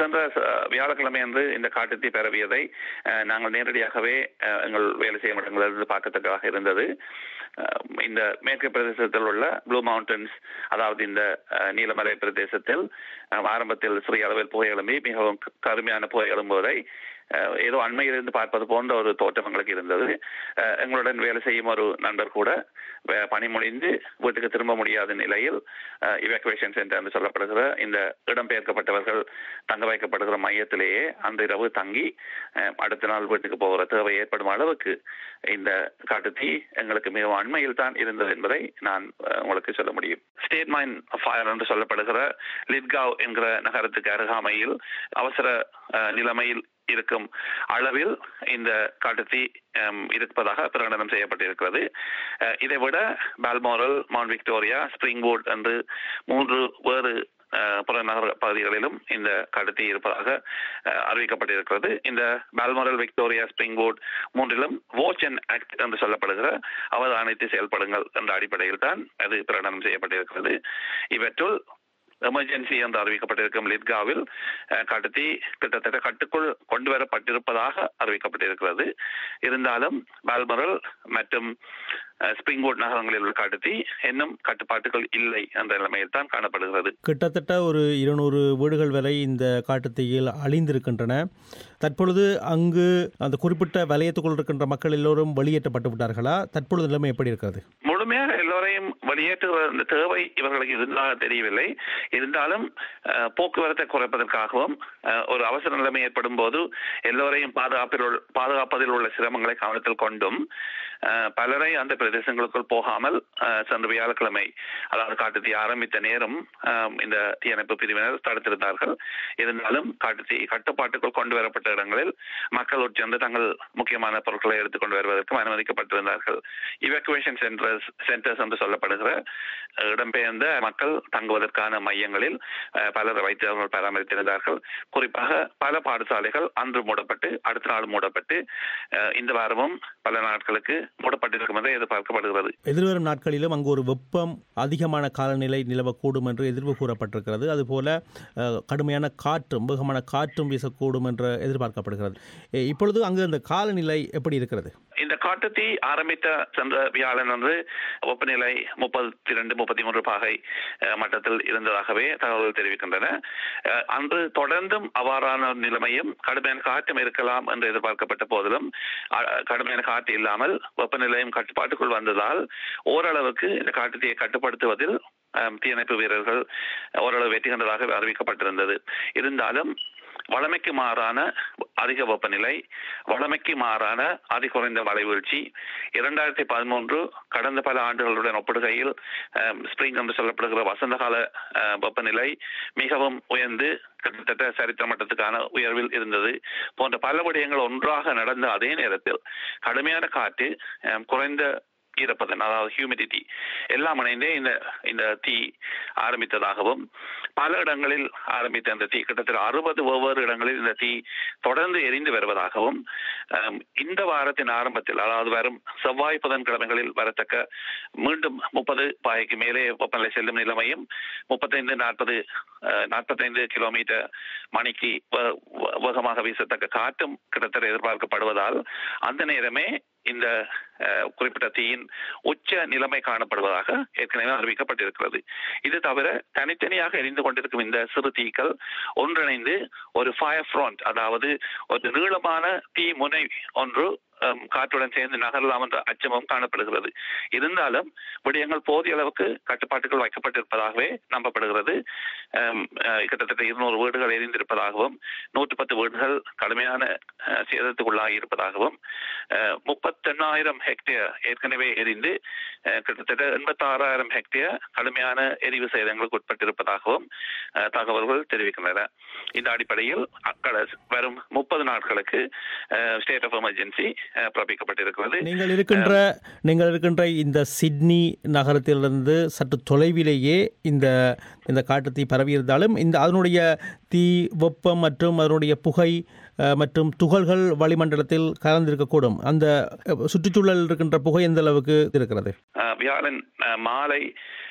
சென்ற ச- வியாழக்கிழமை அன்று இந்த காட்டுத்தீ பரவியதை அஹ், நாங்கள் நேரடியாகவே அஹ், எங்கள் வேலை செய்யும் இடங்களிலிருந்து பார்க்கத்தக்கதாக இருந்தது அஹ், இந்த மேற்கு பிரதேசத்தில் உள்ள ப்ளூ மவுண்டன்ஸ் அதாவது இந்த அஹ், நீலமலை பிரதேசத்தில் அஹ், ஆரம்பத்தில் சிறிய அளவில் புகை எழும்பி மிகவும் க- கருமையான புகை எழும்புவதை அஹ், ஏதோ அண்மையிலிருந்து பார்ப்பது போன்ற ஒரு தோற்றம் எங்களுக்கு இருந்தது அஹ், எங்களுடன் வேலை செய்யும் ஒரு நண்பர் கூட வே- பணி முடிந்து வீட்டுக்கு திரும்ப முடியாத நிலையில் இவாக்குவேஷன் சென்டர் என்று சொல்லப்படுகிற இந்த இடம்பெயர்க்கப்பட்டவர்கள் தங்க வைக்கப்படுகிற மையத்திலேயே அந்த இரவு தங்கி அஹ், அடுத்த நாள் வீட்டுக்கு போகிற தேவை ஏற்படும் அளவுக்கு இந்த காட்டுத்தீ எங்களுக்கு மிகவும் அண்மையில் தான் இருந்தது என்பதை நான் அஹ், உங்களுக்கு சொல்ல முடியும் ஸ்டேட் மைன் ஃபயர் என்று சொல்லப்படுகிற லிட்காவ் என்கிற நகரத்துக்கு அருகாமையில் அவசர அஹ், நிலைமையில் இருக்கும் அளவில் இந்த காட்டுத்தீ அம், இருப்பதாக பிரகடனம் செய்யப்பட்டிருக்கிறது அஹ், இதை விட பால்மோரல் மவுண்ட் விக்டோரியா ஸ்பிரிங்வுட் என்று மூன்று வேறு அஹ், புறநகர் பகுதிகளிலும் இந்த காட்டுத்தீ இருப்பதாக அஹ், அறிவிக்கப்பட்டிருக்கிறது இந்த பால்மோரல் விக்டோரியா ஸ்பிரிங்வுட் மூன்றிலும் வாட்ச் அண்ட் ஆக்ட் என்று சொல்லப்படுகிற அவதானித்து செயல்படுங்கள் என்ற அடிப்படையில் தான் அது பிரகடனம் செய்யப்பட்டிருக்கிறது இவற்றுள் எமர்ஜென்சி என்று அறிவிக்கப்பட்டிருக்கும் லிட்காவில் அஹ், காட்டுத்தீ கிட்டத்தட்ட கட்டுக்குள் கொண்டு வரப்பட்டிருப்பதாக அறிவிக்கப்பட்டிருக்கிறது இருந்தாலும் பால்மரல் மற்றும் அஹ், ஸ்பிரிங்வுட் நகரங்களில் உள்ள காட்டுத்தீ இன்னும் கட்டுப்பாட்டுகள் இல்லை என்ற நிலைமையில் தான் காணப்படுகிறது கிட்டத்தட்ட ஒரு இருநூறு வீடுகள் வரை இந்த காட்டுத்தீயில் அழிந்திருக்கின்றன தற்பொழுது அங்கு அந்த குறிப்பிட்ட வலயத்துக்குள் இருக்கின்ற மக்கள் எல்லோரும் வெளியேற்றப்பட்டு விட்டார்களா தற்பொழுது நிலைமை எப்படி இருக்கிறது முழுமையாக எல்லோரையும் வெளியேற்றுகிற அந்த தேவை இவர்களுக்கு இருந்ததாக தெரியவில்லை இருந்தாலும் அஹ், போக்குவரத்தை குறைப்பதற்காகவும் அஹ், ஒரு அவசர நிலைமை ஏற்படும் போது எல்லோரையும் பாதுகாப்பில் உள்ள- பாதுகாப்பதில் உள்ள சிரமங்களை கவனத்தில் கொண்டும் அஹ், பலரை அந்த பிரதேசங்களுக்குள் போகாமல் அஹ், சென்ற வியாழக்கிழமை அதாவது காட்டுத்தீ ஆரம்பித்த நேரம் அஹ், இந்த தீயணைப்பு பிரிவினர் தடுத்திருந்தார்கள் இருந்தாலும் காட்டுத்தீ கட்டுப்பாட்டுக்குள் கொண்டு வரப்பட்ட இடங்களில் மக்கள் உட்சென்று தங்கள் முக்கியமான பொருட்களை எடுத்துக்கொண்டு வருவதற்கும் அனுமதிக்கப்பட்டிருந்தார்கள் இவாக்குவேஷன் சென்டர்ஸ் சென்டர்ஸ் என்று சொல்லப்படுகிற அஹ், இடம்பெயர்ந்த மக்கள் தங்குவதற்கான மையங்களில் அஹ், பலர் வைத்தியர்கள் பராமரித்திருந்தார்கள் குறிப்பாக பல பாடசாலைகள் அன்று மூடப்பட்டு அடுத்த நாள் மூடப்பட்டு அஹ், இந்த வாரமும் பல நாட்களுக்கு மூடப்பட்டிருக்கும் என்று எதிர்பார்க்கப்படுகிறது எதிர்வரும் நாட்களிலும் அங்கு ஒரு வெப்பம் அதிகமான காலநிலை நிலவக்கூடும் என்று எதிர்வு கூறப்பட்டிருக்கிறது அதுபோல அஹ், கடுமையான காற்றும் வேகமான காற்றும் வீசக்கூடும் என்று எதிர்பார்க்கப்படுகிறது எ, இப்பொழுது அங்கு அந்த காலநிலை எப்படி இருக்கிறது இந்த காட்டுத்தீ ஆரம்பித்த சென்ற வியாழன் அன்று வெப்பநிலை முப்பத்தி ரெண்டு முப்பத்தி மூன்று பாகை அஹ், மட்டத்தில் இருந்ததாகவே தகவல்கள் தெரிவிக்கின்றன அஹ், அன்று தொடர்ந்தும் அவ்வாறான நிலைமையும் கடுமையான காற்றும் இருக்கலாம் என்று எதிர்பார்க்கப்பட்ட போதிலும் அஹ், கடுமையான காற்று இல்லாமல் வெப்பநிலையும் கட்டுப்பாட்டுக்குள் வந்ததால் ஓரளவுக்கு இந்த காட்டுத்தீயை கட்டுப்படுத்துவதில் அஹ், தீயணைப்பு வீரர்கள் ஓரளவு வெற்றி கண்டதாக அறிவிக்கப்பட்டிருந்தது இருந்தாலும் வளமைக்கு மாறான அதிக வெப்பநிலை வளமைக்கு மாறான அதி குறைந்த மழைவீழ்ச்சி இரண்டாயிரத்தி பதிமூன்று கடந்த பல ஆண்டுகளுடன் ஒப்பிடுகையில் ஸ்பிரிங் என்று சொல்லப்படுகிற வசந்த கால அஹ், வெப்பநிலை மிகவும் உயர்ந்து கிட்டத்தட்ட சரித்திர மட்டத்துக்கான உயர்வில் இருந்தது போன்ற பல விடயங்கள் ஒன்றாக நடந்த அதே நேரத்தில் கடுமையான காற்று அஹ், குறைந்த ஈரப்பதன் அதாவது ஹியூமிடிட்டி எல்லாம் இணைந்தே இந்த இந்த தீ ஆரம்பித்ததாகவும் பல இடங்களில் ஆரம்பித்த அந்த தீ கிட்டத்தட்ட அறுபது ஒவ்வொரு இடங்களில் இந்த தீ தொடர்ந்து எரிந்து வருவதாகவும் அம், இந்த வாரத்தின் ஆரம்பத்தில் அதாவது வரும் செவ்வாய் புதன்கிழமைகளில் வரத்தக்க மீண்டும் முப்பது பாய்க்கு மேலே வெப்பநிலை செல்லும் நிலைமையும் முப்பத்தைந்து நாற்பது நாற்பத்தைந்து கிலோமீட்டர் மணிக்கு வ- வ- வேகமாக வீசத்தக்க காற்றும் கிட்டத்தட்ட எதிர்பார்க்கப்படுவதால் அந்த நேரமே இந்த அஹ், குறிப்பிட்ட தீயின் உச்ச நிலைமை காணப்படுவதாக ஏற்கனவே அறிவிக்கப்பட்டிருக்கிறது இது தவிர தனித்தனியாக எரிந்து கொண்டிருக்கும் இந்த சிறு தீக்கள் ஒன்றிணைந்து ஒரு ஃபயர் ஃப்ரண்ட் அதாவது ஒரு நீளமான தீ முனை ஒன்று அம், காற்றுடன் சேர்ந்து நகரலாம் என்ற அச்சமும் காணப்படுகிறது இருந்தாலும் விடயங்கள் போதிய அளவுக்கு கட்டுப்பாட்டுகள் வைக்கப்பட்டிருப்பதாகவே நம்பப்படுகிறது அம், அஹ், கிட்டத்தட்ட இருநூறு வீடுகள் எரிந்திருப்பதாகவும் நூற்று பத்து வீடுகள் கடுமையான அஹ், சேதத்துக்குள்ளாகி இருப்பதாகவும் முப்பத்தெண்ணாயிரம் ஹெக்டேர் ஏற்கனவே எரிந்து அஹ், கிட்டத்தட்ட எண்பத்தாறாயிரம் ஹெக்டேர் கடுமையான எரிவு சேதங்களுக்கு உட்பட்டிருப்பதாகவும் அஹ், தகவல்கள் தெரிவிக்கின்றன இந்த அடிப்படையில் அக்கட வரும் முப்பது நாட்களுக்கு ஸ்டேட் ஆஃப் எமர்ஜென்சி பிறப்பிக்கப்பட்டிருக்கிறது நீங்கள் இருக்கின்ற நீங்கள் இருக்கின்ற இந்த சிட்னி நகரத்திலிருந்து சற்று தொலைவிலேயே இந்த இந்த காட்டுத்தீ பரவியிருந்தாலும் இந்த அதனுடைய தீ வெப்பம் மற்றும் அதனுடைய புகை அஹ், மற்றும் துகள்கள் வளிமண்டலத்தில் கலந்திருக்கக்கூடும் அந்த அஹ், சுற்றுச்சூழல் இருக்கின்ற புகை எந்த அளவுக்கு இருக்கிறது அஹ், வியாழன் அஹ், மாலை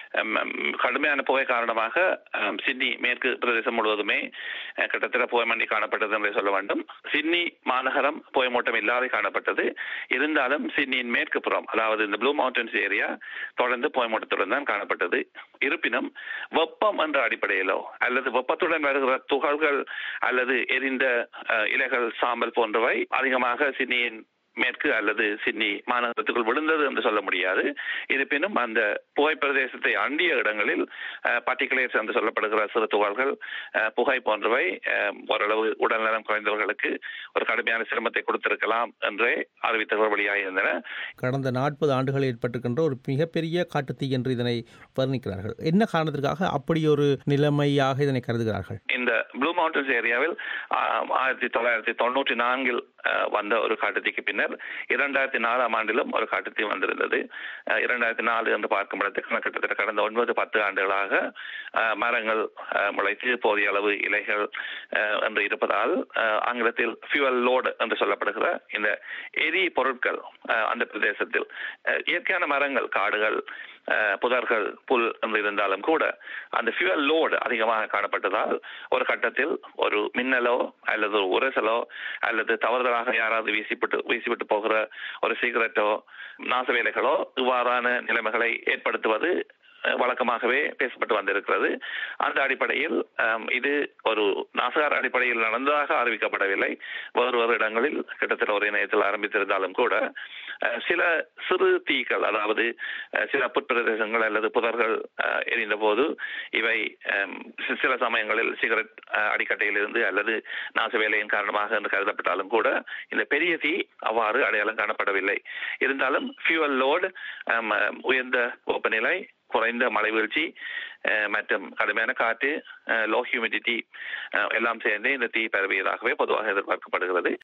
அம், அம், கடுமையான புகை காரணமாக அம், சிட்னி மேற்கு பிரதேசம் முழுவதுமே அஹ், கிட்டத்தட்ட புகைமண்டி காணப்பட்டது என்று சொல்ல வேண்டும் சிட்னி மாநகரம் புகைமூட்டம் இல்லாத காணப்பட்டது இருந்தாலும் சிட்னியின் மேற்கு புறம் அதாவது இந்த ப்ளூ மவுண்டன்ஸ் ஏரியா தொடர்ந்து புகைமூட்டத்துடன் தான் காணப்பட்டது இருப்பினும் வெப்பம் என்ற அடிப்படையிலோ அல்லது வெப்பத்துடன் வருகிற துகள்கள் அல்லது எரிந்த அஹ், இலைகள் சாம்பல் போன்றவை அதிகமாக சிட்னியின் மேற்கு அல்லது சிட்னி மாநகரத்துக்குள் விழுந்தது என்று சொல்ல முடியாது இருப்பினும் அந்த புகை பிரதேசத்தை அண்டிய இடங்களில் பர்டிகுலேட்ஸ் என்று சொல்லப்படுகிற சிறு துகள்கள் அஹ், புகை போன்றவை அஹ், ஓரளவு உடல்நலம் குறைந்தவர்களுக்கு ஒரு கடுமையான சிரமத்தை கொடுத்திருக்கலாம் என்றே அறிவித்தவர்கள் வெளியாகியிருந்தன கடந்த நாற்பது ஆண்டுகள் ஏற்பட்டிருக்கின்ற ஒரு மிகப்பெரிய காட்டுத்தீ என்று இதனை வர்ணிக்கிறார்கள் என்ன காரணத்திற்காக அப்படி ஒரு நிலைமையாக இதனை கருதுகிறார்கள் இந்த ப்ளூ மவுண்டன்ஸ் ஏரியாவில் ஆம், ஆயிரத்தி தொள்ளாயிரத்தி தொண்ணூற்றி நான்கில் அஹ், வந்த ஒரு காட்டுத்தீக்கு பின்னர் இரண்டாயிரத்தி நாலாம் ஆண்டிலும் ஒரு காட்டுத்தீ வந்திருந்தது அஹ், இரண்டாயிரத்தி நாலு என்று பார்க்கும் இடத்துக்கு கிட்டத்தட்ட கடந்த ஒன்பது பத்து ஆண்டுகளாக அஹ், மரங்கள் அஹ், முளைத்து போதிய அளவு இலைகள் அஹ், என்று இருப்பதால் அஹ், ஆங்கிலத்தில் ஃபியூவல் லோடு என்று சொல்லப்படுகிற இந்த எரி பொருட்கள் அஹ், அந்த பிரதேசத்தில் அஹ், இயற்கையான மரங்கள் காடுகள் அஹ், புதர்கள் புல் என்று இருந்தாலும் கூட அந்த ஃபியூவல் லோடு அதிகமாக காணப்பட்டதால் ஒரு கட்டத்தில் ஒரு மின்னலோ அல்லது ஒரு உரசலோ அல்லது தவறுதலாக யாராவது வீசிவிட்டு வீசிவிட்டு போகிற ஒரு சிகரெட்டோ நாச வேலைகளோ இவ்வாறான நிலைமைகளை ஏற்படுத்துவது அஹ், வழக்கமாகவே பேசப்பட்டு வந்திருக்கிறது அந்த அடிப்படையில் அம், இது ஒரு நாசகார அடிப்படையில் நடந்ததாக அறிவிக்கப்படவில்லை வேறு வேறு இடங்களில் கிட்டத்தட்ட ஒரு இணையத்தில் ஆரம்பித்திருந்தாலும் கூட அஹ், சில சிறு தீக்கள் அதாவது அஹ், சில புற்பிரதேசங்கள் அல்லது புதர்கள் அஹ், எரிந்த போது இவை அம், சி- சில சமயங்களில் சிகரெட் அஹ், அடிக்கட்டையிலிருந்து அல்லது நாச வேலையின் காரணமாக என்று கருதப்பட்டாலும் கூட இந்த பெரிய தீ அவ்வாறு அடையாளம் காணப்படவில்லை இருந்தாலும் ஃபியூவல் லோடு உயர்ந்த வெப்பநிலை குறைந்த மழை வீழ்ச்சி அஹ், மற்றும் கடுமையான காற்று லோ ஹியூமிடிட்டி எல்லாம் சேர்ந்து இந்த தீ பரவியதாகவே பொதுவாக எதிர்பார்க்கப்படுகிறது